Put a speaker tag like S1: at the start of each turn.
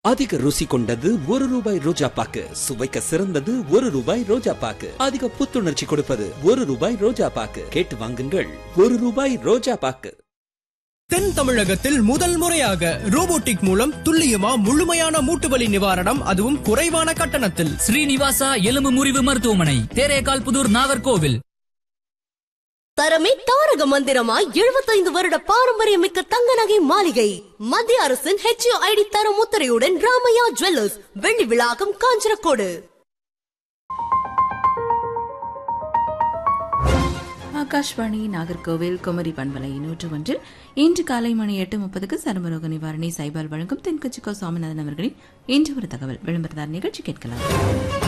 S1: அதிக ருசி கொண்டது ஒரு ரூபாய் ரோஜா பாக்கு சுவைக்க சிறந்தது ஒரு ரூபாய் ரோஜா பாக்கு அதிக புத்துணர்ச்சி கொடுப்பது ஒரு ரூபாய் ரோஜா பாக்கு கேட்டு வாங்குங்கள் ஒரு ரூபாய் ரோஜா பாக்கு
S2: தென் தமிழகத்தில் முதல் முறையாக ரோபோட்டிக் மூலம் துல்லியமா முழுமையான மூட்டுவலி நிவாரணம் அதுவும் குறைவான கட்டணத்தில்
S3: ஸ்ரீனிவாசா எலும்பு முறிவு மருத்துவமனை தேரேகால் புதூர் நாகர்கோவில்
S4: தரமே தாரக மந்திரமாய் எழுபத்தைந்து வருட பாரம்பரியமிக்க தங்க நகை மாளிகை மத்திய அரசின் ஹெச்ஓ ஐடி தரம் உத்தரையுடன் ராமையா ஜுவல்லர்ஸ் வெள்ளி விழாக்கம் காஞ்சனக்கோடு
S5: ஆகாஷ்வாணி நாகர்கோவில் குமரி பண்பலை நூற்று ஒன்றில் இன்று காலை மணி எட்டு முப்பதுக்கு சருமரோக நிவாரணி சைபால் வழங்கும் தென்கட்சிக்கோ சுவாமிநாதன் அவர்களின் இன்று ஒரு தகவல் விளம்பரதார் நிகழ்ச்சி கேட்கலாம்